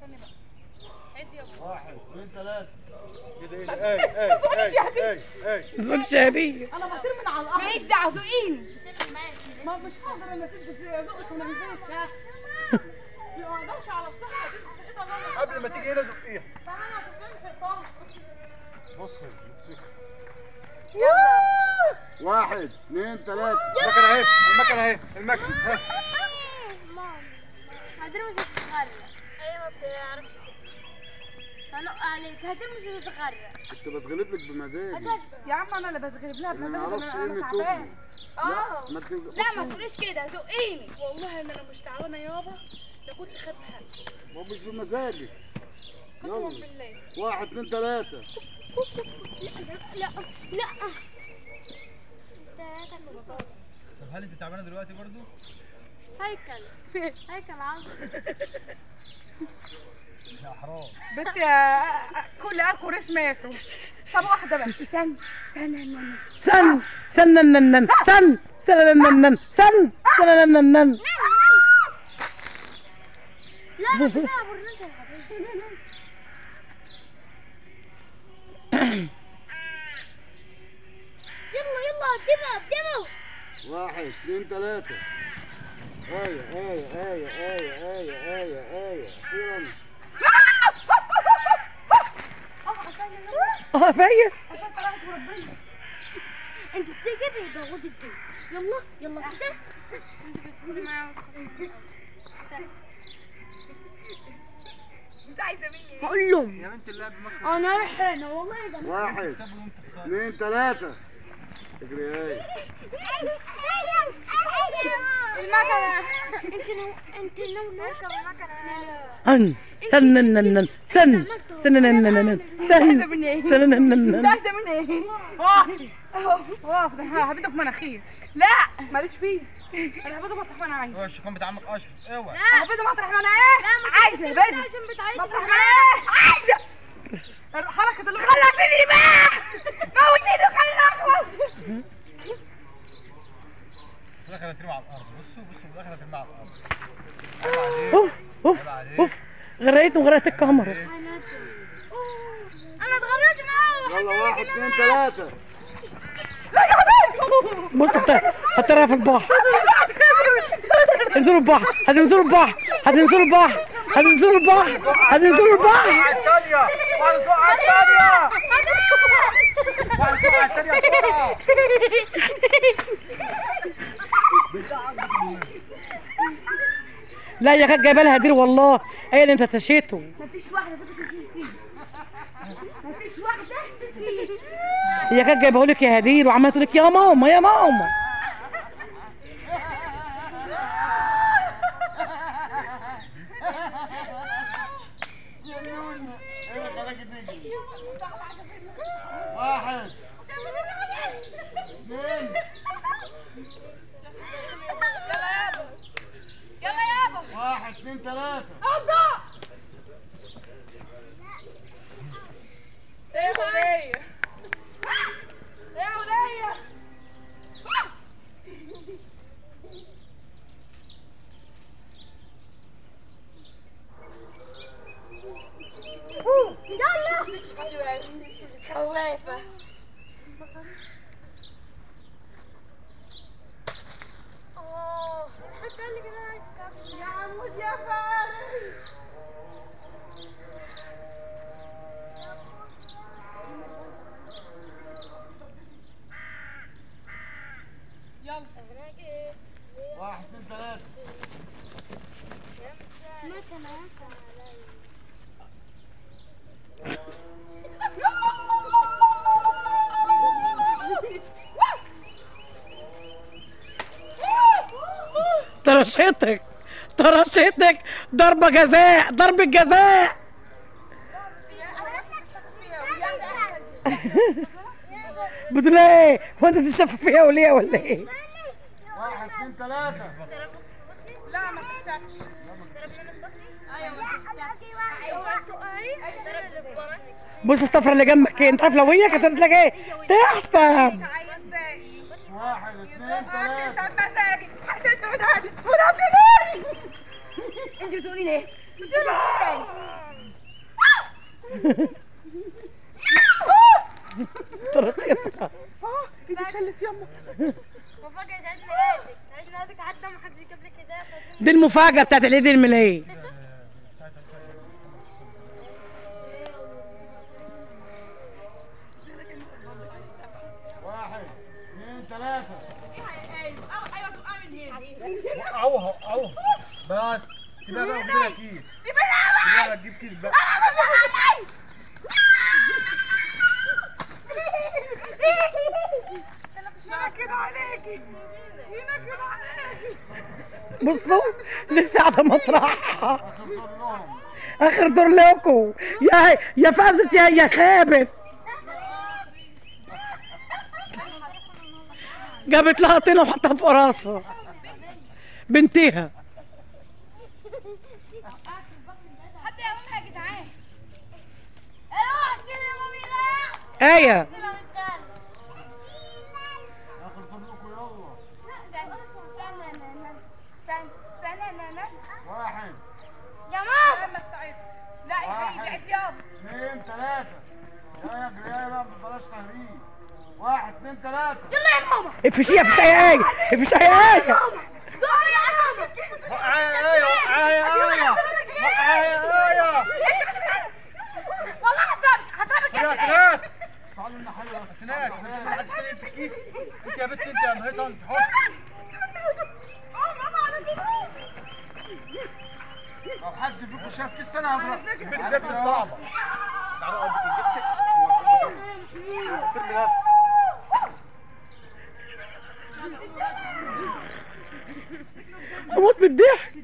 استني بقى عد يا ابو واحد اثنين ثلاثة كده ايه بس ده؟ اي ما تزقنيش يا اي هدية. اي اي زوج شهدية انا بطير من على الارض ماليش دعوه زقيني ما مش هقدر انا ست ازقك وما نزلتش ها ما اقدرش على الصحه دي صحتها غلط قبل ما تيجي هنا زقيها تعالى هتزقني في الصالة بصي الموتوسيكل يلا واحد اثنين ثلاثة المكنه اهي المكنه اهي المكنه ها. ماما هدير مش هتتغرق ايوه ما بتعرفش هنق عليك هدير مش هتتغرق كنت بتغلب لك بمزاجي يا عم انا اللي بتغلب لها اللي ما بمزاجي يعرفش انا قيمة أنا تعبان أمه اه ما تجيب- لا ما تقوليش كده زقيني والله انا لو مش تعبانه يابا لو كنت خدتها هو مش بمزاجك قسما يلا بالله واحد اثنين ثلاثة لا لا طب هل انت تعبانه دلوقتي برضو؟ هيكل فين هيكل عظم يا حرام بنت يا- كل قال قريش ماتوا طب واحده بس استنى سن سن نن نن سن سن نن نن سن سن نن نن لا بس انا برنت يا حبيبي يلا يلا دمو دمو واحد اثنين ثلاثة آية آية آية آية آية آية آية أخيرا اه فايق انت بتجري ضغط البيت يلا يلا كده انت عايزه مني ايه هقول لهم يا بنت اللعب مكنه انا رايح هنا والله ده واحد كسبوا وانت خساره اثنين ثلاثة اجري آية المكنة انت لو انت لو نركب المكنة ان سن نن نن نن سن سن نن نن نن سن سن نن نن انت نن عايزه مني ايه واقف اهو واقف ده هبده في مناخير لا ماليش فيه انا هبده مطرح ما انا عايزه اوعى الشيطان بتاع عمك اشرف اوعى هبده مطرح ما انا ايه عايزه هبده عشان بتعيط مطرح ما انا ايه عايزه حركه اللي خلصيني بقى موتيني وخليني اخلص في الاخر هترمي على الارض بصوا بصوا في الاخر هترمي على الارض عيب عليك. اوف اوف اوف غرقت وغرقت الكاميرا انا اتغريت معاه يلا واحد اثنين ثلاثة بص هت- هترها في البحر انزلوا البحر هتنزلوا البحر هتنزلوا البحر هتنزلوا البحر هتنزلوا البحر على الثانيه وعلى الدقه على الثانيه وعلى الدقه على الثانيه بسرعه لا يا كانت جايبه لها هدير والله هي اللي انت تشيته مفيش واحدة فاتت تشيل كيس مفيش واحدة تشيل كيس هي كانت جايبه لك يا هدير وعماله تقول لك يا ماما يا ماما ايه خلاك تيجي واحد اثنين يلا يابا واحد اثنين ثلاثة ايه يا ولية ايه يا ولية يلا خوافة اوه حتى قال لي كده عايز تكمل يا عمود يا فارس يلا واحد اثنين ثلاثة مثلا علي ترشيتك ترشيتك ضربة جزاء ضربة جزاء بتقول ايه هو انت بتشوف فيها وليه ولا ايه واحد اثنين ثلاثة لا ما تحسبش ايوه ما تحسبش بص الصفرة اللي جنبك ايه انت عارف لو هي كانت هتقول لك ايه تحسب عايز باقي واحد اثنين ثلاثة انت مساجد حسيت بتعدي ونبتدي انت بتقولي ليه؟ بتقولي ليه؟ طرشتها ايدي شلت يما مفاجأة عيد ميلادك عيد ميلادك عدى ما حدش جاب لك هدايا فدي دي المفاجأة بتاعت العيد الميلاد واحد اثنين ثلاثة اهو اهو بس سيبها بقى واديها كيس سيبها بقى تجيب كيس بقى بصوا لسه قاعدة مطرحها اخر دور لهم اخر دور لكم يا يا فازت يا يا خابت جابت لها طينه وحطها فوق راسها بنتها حد يقومها يا جدعان روح سلم مامي لا ايه سلم التاني اخر دور لكم يلا استنى استنى استنى استنى نانا واحد يا ماما لما استعد لا يا حبيبي عد يابا اثنين ثلاثة يا يا جريان بقى بلاش تهريج واحد اثنين ثلاثة يلا يا ماما افشيها افشيها يا ايه افشيها يا ايه روح يا ماما وقعها ايه وقعها ايه وقعها ايه والله هضربك هضربك يا يا سلام سنات تعالوا لنا حلوة بس سنات مش حد فينا يمسك كيس انت يا بنت انت يا مهيطه انت حط اه ماما على كده لو حد فيكم شاف كيس تاني هضرب البنت لابسه صعبه تعالوا قلبك جبتك ترمي نفسك اموت بالضحك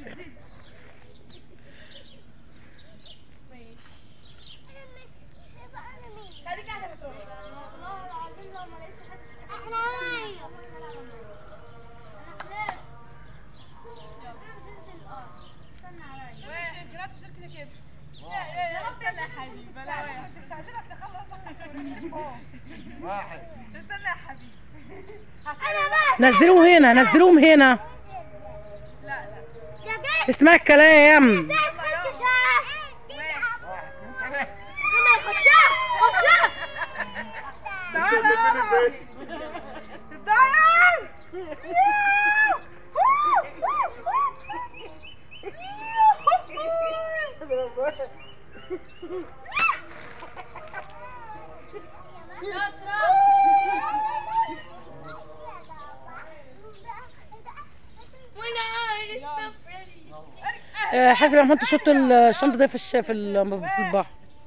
خليك قاعده بتقول والله العظيم لو ما لقيتش حد احنا هنعيط انا خلاص انا مش هنزل الارض استنى عليا لا تشاركني كده يا استنى يا حبيبي لا كنتش هعزمك تخلص واحد استنى يا حبيبي انا بقى نزلوهم هنا نزلوهم هنا لا لا يا جاي اسمع الكلام زي الفرد شاه واحد اثنين ثلاثة انا خدشاه خدشاه وانا عارف آه، حاسب يا محمود تشط الشنطه دي في الش... في ال- في البحر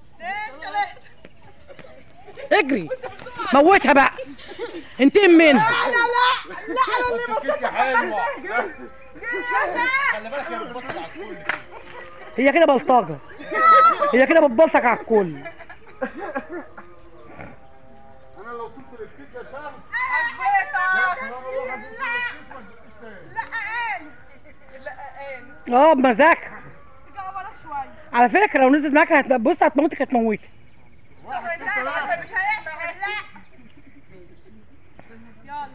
اجري موتها بقى انتقم منها حط الكيس يا حلوه خلي بالك يا بتبص على الكل هي كده بلطجه هي كده بتبلطج على الكل انا لو وصلت للكيس يا شاب حبيتك لا والله ما تبص للكيس ما تزقش تاني لققان لققان اه بمزاجها ارجع ورا شويه على فكره لو نزلت معاك هت- بص هتموتك هتموتك واحد لا اثنين لا ثلاثة مش هيحصل لا يلا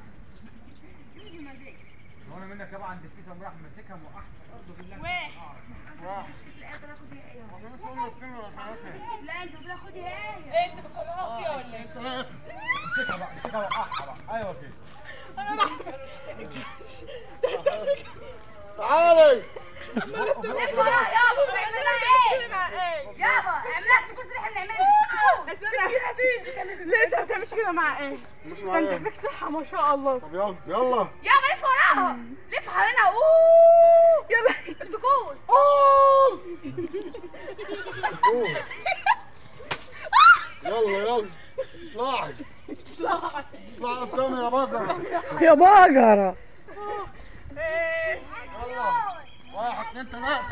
لو انا منك يابا عند الكيس قام راح ماسكها موقعها في الارض بالله واحد واحد احنا لسه قلنا اثنين ولا ثلاثة لا انت بتقول خدي ايه انت بتقولها فيها ولا ايه ثلاثة امسكها بقى امسكها وقعها بقى ايوه كده تعالي لف وراها يابا بتعمل لها ايه يابا اعملها تكون احنا بنعملها استنى ليه انت ما بتعملش كده مع ايه؟ مش ده انت معايا فيك صحة ما شاء الله طب يلا يلا يابا لف وراها لف حوالينها اوه يلا الطقوس اوه قول. يلا يلا اطلعي اطلعي قدامي يا بقرة يا بقرة يلا واحد اثنين ثلاثة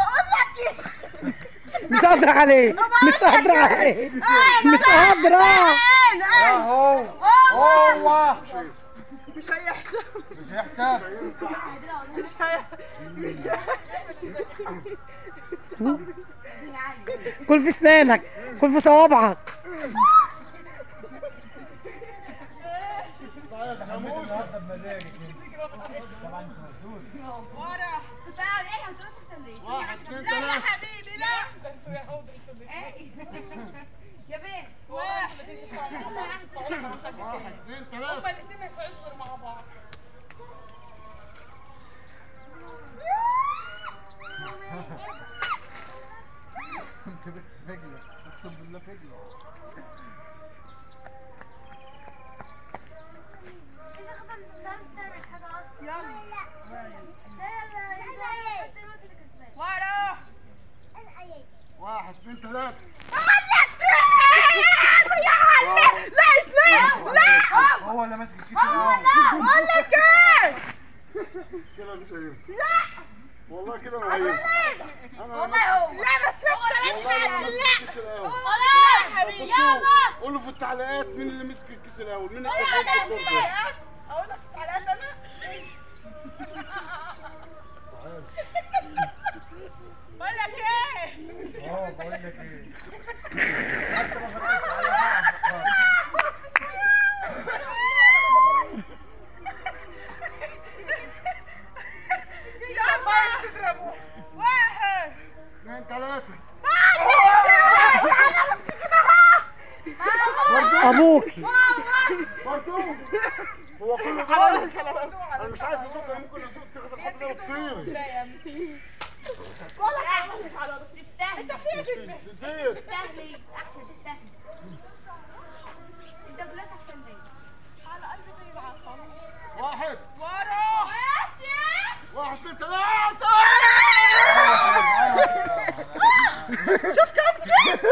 مش قادرة عليه مش قادرة عليه مش قادرة اهو هو مش هيحصل مش هيحسب مش هي كل في اسنانك كل في صوابعك اطلعي يا جاموس النهارده بمزاجك طبعا انت مسؤول ورا بقى ايه ما تقولش احسن ليه واحد اثنين لا يا ثلاثة حبيبي لا يا هودة انتوا اللي ايه يا بيه واحد واحد اثنين هما ثلاثة الاثنين ما ينفعوش غير مع بعض انت بنت فجلة اقسم بالله فجلة ايش اخذ انت مش تعمل حاجه اصلا يلا لا يلا يلا انت الوقت اللي كسبان ورا انا ايه واحد اثنين ثلاثة هو اللي ماسك الكيس الاول بقول لك ايه كده مش هينفع لا والله كده ما هينفع انا والله هو لا ما تسمعش كلام والله انا حد ماسك لا الكيس الاول خلاص طب بصوا قولوا في التعليقات مين اللي مسك الكيس الاول مين الكسبان في الدور ده اقول لك تعالى انا بقول لك ايه اه بقول لك ايه يلا تضربوا واحد اثنين ثلاثة ابوكي برضو هو كله ضرب انا مش عايز ازوق انا ممكن ازوق تاخد الحته وتطير تستاهل تزيد تستاهلي احسن تستاهلي انت بلاش احسن زي على قلبي زي العسل واحد ورا واحد اثنين ثلاثة شوف كم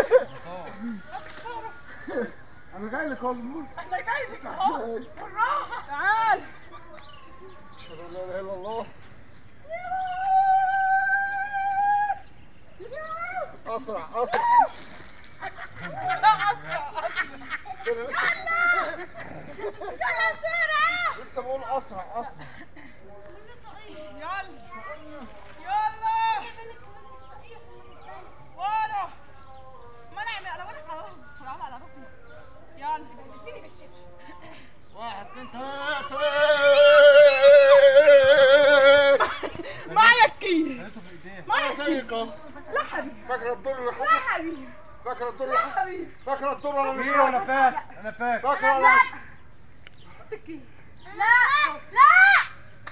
انا جاي لك اصبر احنا جاي بس اهو بالراحه تعال اشهد ان لا اله الا الله اسرع اسرع لا اسرع اسرع كده لسه يلا بسرعه لسه بقول اسرع اسرع يلا يلا ورا ما نعمل انا بقول لك على راسي على راسي يلا اديني بالشبشب واحد اثنين ثلاثة معايا الكيس لقيته في ايديه انا زيك اهو لا حبيبي فاكرة الدور اللي لا حصل حبيبي فاكرة الدور اللي لا حصل حبيبي فاكرة الدور ولا مش ايه انا فاكر فاكر انا فاكر فاكرة ولا مش حط الكيس لا لا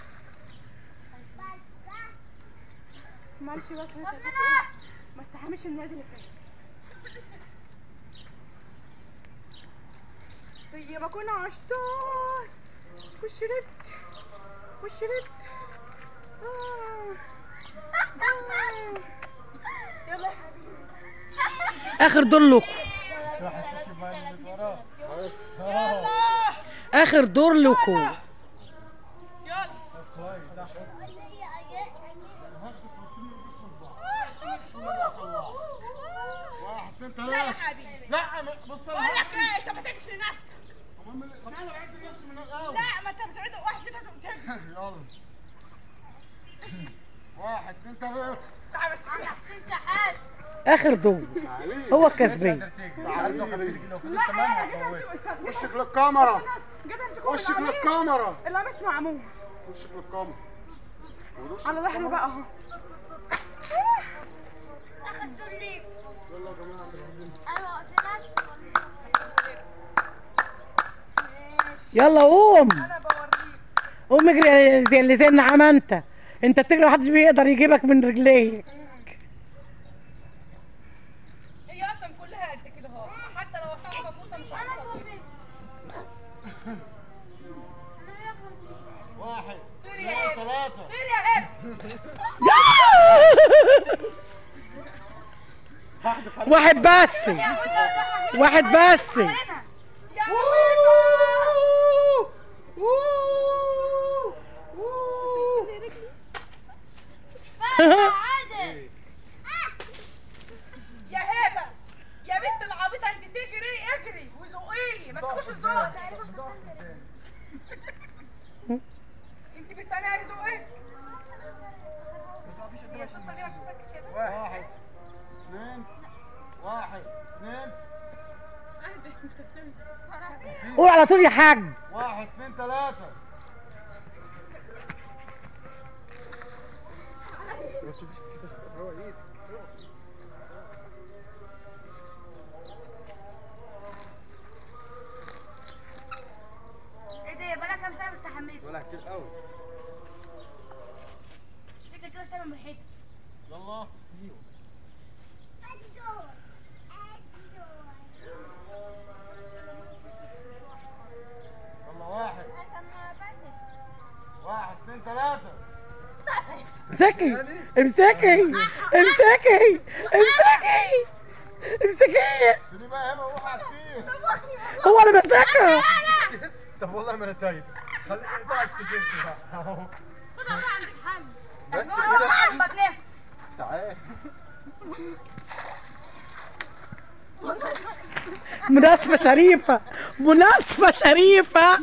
معلش بس انا شايفاك ايه ما استحملش النادي اللي فات زي ما كنا عشتار وشربت وشربت آه. آه. يلا يا حبيبي اخر دور لكم ما حسيتش بقى نزلت وراه بس اه اخر دور لكم يلا طب كويس احسن واحد اثنين لا يا ثلاثة حبيبي لا ما- بص بقول انا لك ايه انت ما تعدش لنفسك طب أعمل- طب انا بعد نفسي من الاول لا ما انت بتعد واحد كده تقوم تاني يلا واحد اثنين ثلاثة تعال بس احسن شحات اخر دور تعالي هو الكسبان تعالي لو فضلت لا كمان انا جيت هتموت. امسك وشك للكاميرا جيت امسك وشك للكاميرا القميص معمول وشك للكاميرا ووشك على ظهري بقى اهو اخر دور ليك يلا يا جماعة بالعظيم. انا واقفلك يلا قوم انا بوريك قوم اجري زي اللي زي النعامة انت انت بتجري محدش بيقدر يجيبك من رجليك هي اصلا كلها قد كده اهو حتى لو وسعها مفروضه مش انا هتوصل. توفيق انا 150 واحد طير يا اثنين ابني ثلاثة طير يا ابني واحد بس واحد بس يا عادل يا هبه يا بنت العبيطه انت تجري اجري وزقيني ما تخش الزق انت مستنيه عايز زقك واحد اثنين واحد اثنين قول على طول يا حاج واحد اثنين ثلاثة ما تشوفش مش هتاخد هوا ايدك امسكي امسكي امسكي امسكي امسكي سيبي بقى هنا وروح على الكيس هو اللي مسكها طب والله ما انا سايب خليك اقطع التيشيرت بقى اهو بس كده عمك ليه تعال مناسبة شريفة مناسبة شريفة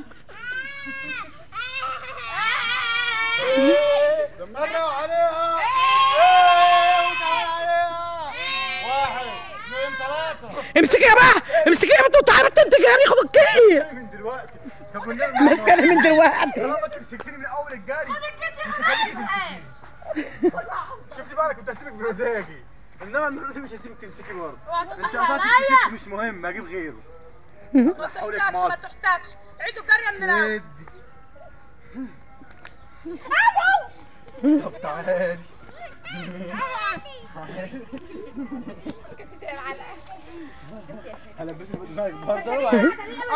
دمروا عليها ايه وتعال عليها واحد اثنين ثلاثة امسكي يا بقى امسكي يا بنت وتعالي بنت انت جاري خد الكيس من دلوقتي طب والنبي ماسكاني من دلوقتي طالما انت مسكتني من اول الجري مش هخليكي تمسكيني شفتي بقى انا كنت هسيبك بمزاجي انما المره دي مش هسيبك تمسكي برضه انت قطعت التيشيرت مش مهم هجيب غيره ما حولك تحسبش ما مال. تحسبش عيدوا الجارية من الأول ودي طب تعالي هلبسك في دماغك برضه اوعي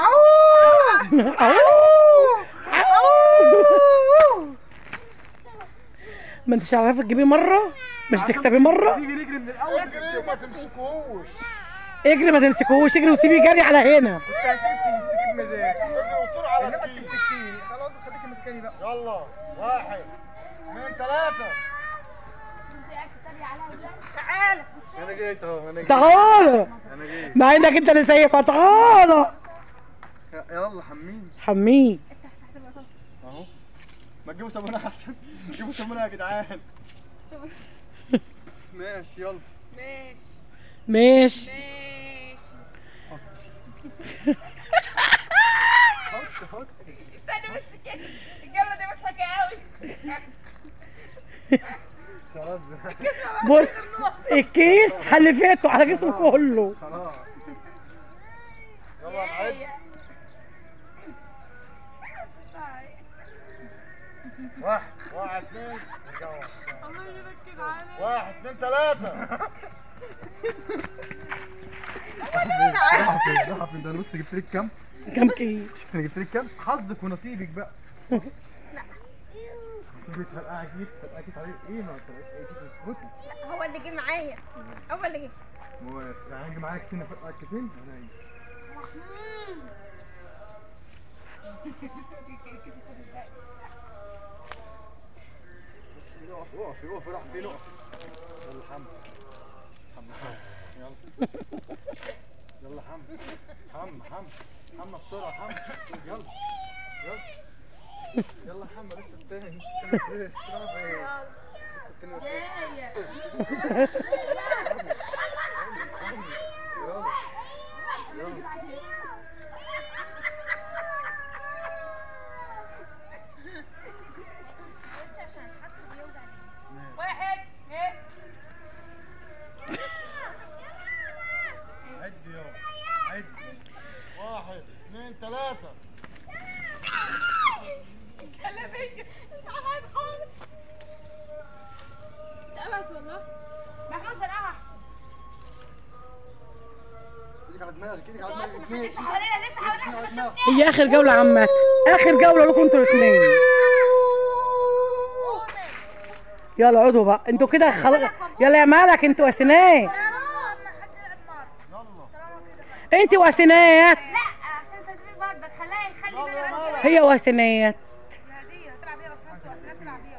ما انتش عارفه تجيبيه مره مش تكسبي مره تيجي نجري من الاول اجري وما تمسكوش اجري ما تمسكوش اجري وسيبيه جري على هنا كنت هسيبك تمسكيه بمزاج وطول على انما انت مسكتيني خلاص خليكي ماسكاني بقى يلا واحد اثنين ثلاثة تعالى انا جيت اهو انا جيت تعالى انا جيت مع انك انت اللي سايبها تعالى يلا حميني حميه اهو ما تجيبوا صابونه احسن جيبوا صابونه يا جدعان ماشي يلا ماشي ماشي ماشي حط حط استنى بس كده الجولة دي مضحكة قوي خلاص بقى بص الكيس حلفته على جسمه كله خلاص يلا نعد واحد واحد اثنين نرجعوا. واحد اثنين ثلاثة راح فين راح فين ده انا بص جبت لك كام؟ كم كيس شفت انا جبت لك كام؟ حظك ونصيبك بقى تيجي تفرقع كيس تفرقع كيس عليه ايه ما تفرقعش اي كيس اسكتي هو اللي جه معايا هو اللي جه هو يعني اجي معاك كيسين افرقع كيسين انا إيه؟ بس كده اقف اقف اقف راح فين اقف يلا حمد حمد حمد يلا يلا حمد حمد حمد حمد بسرعة حمد يلا يلا يلا حمد لسه التاني لسه التاني لسه رافع ايه لسه التاني ما فيش. يلا يلا واحد ايه عد يلا عد واحد اثنين ثلاثة كلامية تعبان خالص تعبت والله محمود فرقعها ايدك على دماغك ايدك على دماغك اثنين لف حوالينا لف حوالينا على عشان دماغك هي اخر جوله عامه اخر جوله لكم انتوا الاثنين يلا اقعدوا بقى انتوا كده خلاص يلا يا مالك انتوا وسنات يلا انت وسنات لا عشان تثبيت برضك خليها يخلي بالك هي وسنات هدية هتلعب بيها بس انت واسنان تلعب بيها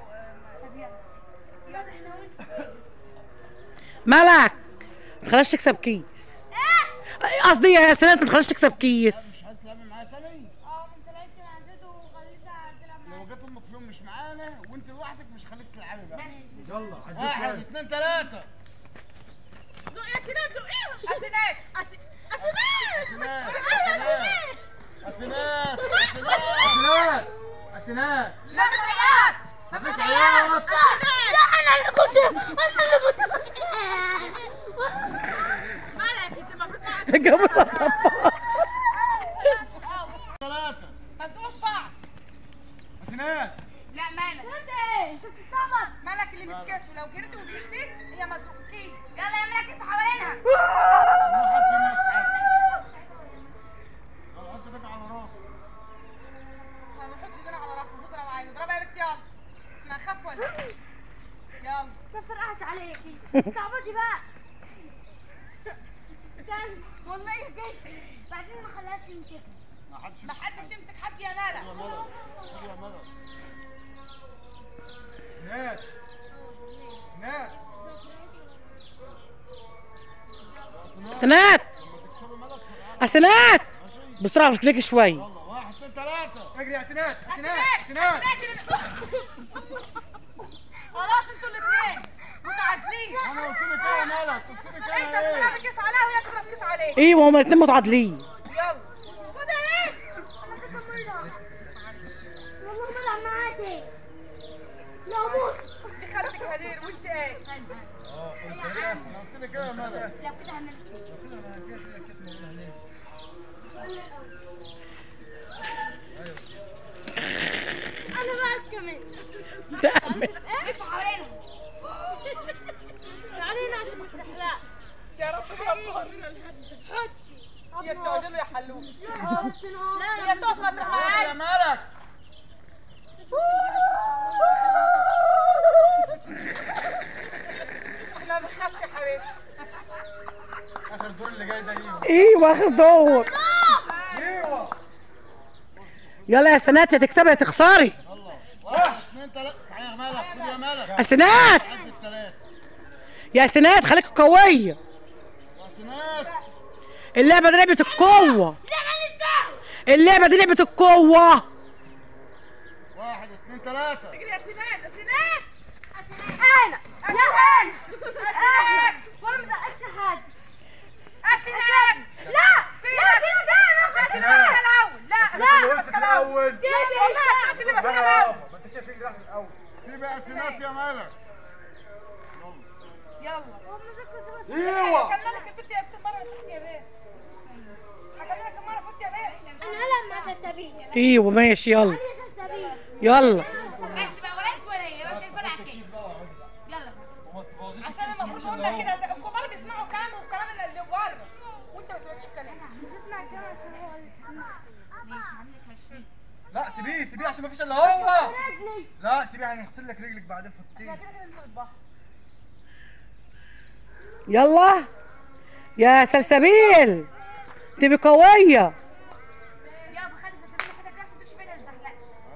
مالك ما تخليش تكسب كيس قصدي يا سنات ما تخليش تكسب كيس مش عايز تلعبي معايا تاني اه انت لعبت مع زيد وخليتها تلعب لو جت امك في يوم مش معانا وانت لوحدك مش هخليك تلعبي بقى بس يلا واحد اثنين ثلاثة زق يا سنان زقيها اسنان أسنان أسنان أسنان أسنان أسنان لابس عيات نفس عياط لا انا اللي كنت انا اللي كنت مالك انت المفروض تعرف الجو 17 ثلاثة ما تزقوش بعض أسنان لا مالك مالك اللي مسكته لو جريتي وجريتي هي ما تزقكيش يلا يا ملاك لف حوالينها واحد في المسعى يلا حط ايدك على راسك ما بنحطش ايدينا على راسه خد على عينه اضربها يا بنت يلا احنا هنخاف ولا إيه؟ يلا والله جد بعدين ما خلاش يمسكها ما حدش ما حدش يمسك حد يا مالك يا ملك خد يا ملك سناد سناد سنات لما تكسبي ملك سنات ماشي بسرعه رجليك شوي يلا واحد اثنين ثلاثة اجري يا سناد يا سناد يا سناد خلاص انتوا الاثنين متعادلين انا قلت لك ايه يا ملك قلت لك انت انا بتضرب ايه كيس عليها وهي تضرب كيس عليك ايوه هما الاثنين متعادلين يلا خد ايه انا كنت مرة والله مرة معاكي لا موس دي خالتك هدير وانت ايه اه قلت ايه انا قلت لك ايه يا ملك لو كده هعمل كده انا هديك لك كيس موجودة هناك انا بقى كمان تعمل لف حوالينا علينا عشان ما تسحلاش يا رب صبر حطي هي بتقعد له يا حلوف لا هي تقف مطرح ما يا عايز ملك احنا ما بنخافش يا حبيبتي اخر دور اللي جاي ده ليهم ايوه اخر دور ايوه يلا يا سنات يا تكسبي يا تخسري يلا واحد اثنين ثلاثة تعالى يا ملك خد يا ملك يا سنات عد الثلاثة يا سنات خليك قويه يا سناد اللعبه دي لعبه القوه لا ماليش دعوة اللعبه دي لعبه القوه واحد اثنين ثلاثة اجري يا سنان يا سنان انا لا انا انا وانا ما زقتش حد يا سنان لا لا كده ده انا اللي ماسكه الاول لا لا اللي اللي وقفت ماسكه الاول الأول جيبي والله انت اللي ماسكه الاول ما انت شايف رجلي راحت الأول سيب يا سنات يا ملك يلا ايوه كملك البنت يا بنت مره فوت يا بيه هكملك مره فوت يا بيه انا هلعب مع سلسبيل ايوه ماشي يلا يا سلسبيل يلا بس بقى ولا انت ولا هي مش هيفرق كده يلا عشان المفروض قلنا كده زي- الكبار بيسمعوا كلام والكلام اللي اللي بره وانت ما بتسمعش الكلام مش اسمع كده عشان هو اللي ماشي عندك هالشيء لا سيبيه سيبيه عشان ما فيش الا هو رجلي لا سيبيه يعني نغسل لك رجلك بعدين احنا حطيه كده كده ننزل البحر يلا يا سلسبيل تبقي قويه يابا خلي سلسبيل كده كده عشان تمشي بينا الزحلقه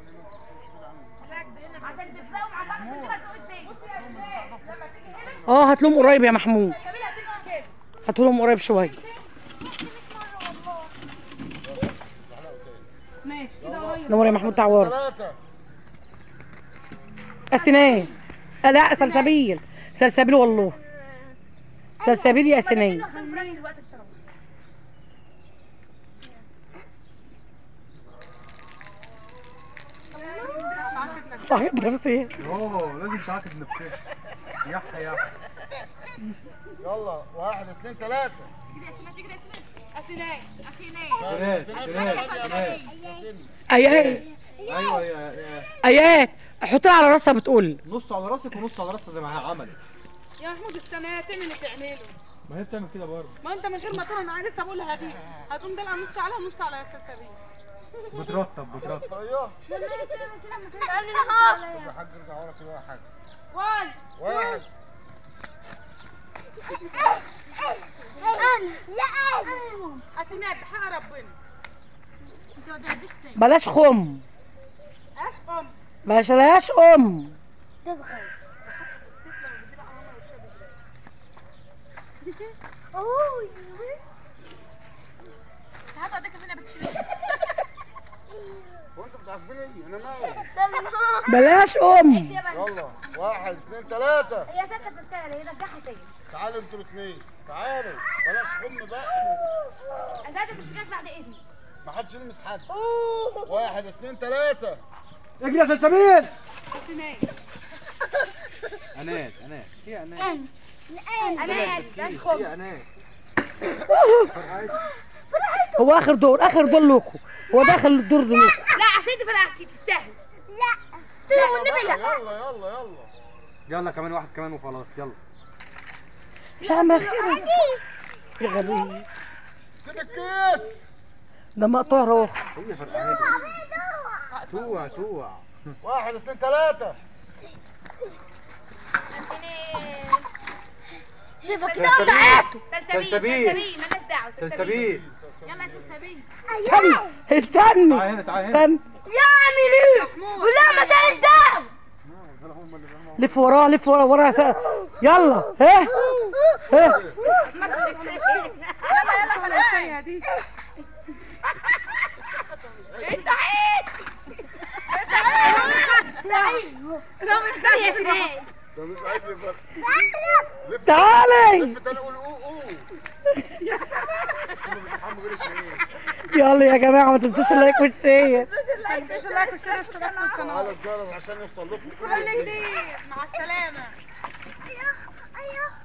عشان تفرقوا مع بعض عشان كده ما تقوش تاني بصي يا سنان لما تيجي هنا اه هات لهم قريب يا محمود سبيل هتيجي كده هات لهم قريب شويه ماشي كده قريب نور يا محمود تعور ثلاثة اسنان آه، لا سلسبيل سلسبيل والله سلسبيل يا اسنان خليني الوقت بسرعه صحيح نفسي اوه لازم تعاقد نفسك يح يح يلا واحد اثنين ثلاثة تجري يا سنان تجري يا سنان اخي ناي ايات ايوه يا يا ايات حطها على راسها بتقول نص على راسك ونص على راسها زي ما هي عملت يا محمود استنى تعمل اللي تعمله ما هي بتعمل كده برضه ما انت من غير ما تقول انا لسه بقول لها دي هتقوم دلع نص عليها ونص على استاذ سبيل بترطب بترطب ايوه تعالي اهو يا حاج ارجع ورا كده يا حاج وان واحد انا لا انا اسنان بحق ربنا انت ما تهديش تاني بلاش خم ايش ام بلاش لاش ام تصغر اوه هات اديك فينا بتشيل هو انتوا بتعاقبوني انا مالي بلاش ام يلا واحد اثنين ثلاثة هي سكت تستاهل هي رجعها تاني تعالوا انتوا الاثنين تعالوا بلاش خم بقى اساسا تستكاش بعد اذنك ما حدش يلمس حد واحد اثنين ثلاثة اجري يا سلسبيل اسنان انات انات هي انات انا لا انا انا مش خم يا انا هو اخر دور اخر دور لكم هو داخل الدور ده لكم لا عشان انت فرقتي تستاهل لا طلع والنبي لا يلا يلا يلا يلا كمان واحد كمان وخلاص يلا مش عم اخيرا يا غبي سيب الكيس ده مقطوع روح هي فرقعت توع توع واحد اثنين ثلاثة شايفك كده قطعته سلسبيل مالناش دعوه سلسبيل يلا يا سلسبيل استنى استني تعال هنا تعال هنا استنى يعمل ايه ولا ما شالش دعوه لف وراه لف وراه وراه س- يلا ها ها يلا يلا فلاشية دي يا سيدي ده مش عايز يبقى تعالي ده انا اقول اوه اوه مش حمو غير اتنين يلا يا جماعه ما تنسوش اللايك والشير مش لايك وشير واشتراك في القناة تعالوا الجرس عشان يوصل لكم كل كل جديد مع السلامه ايوه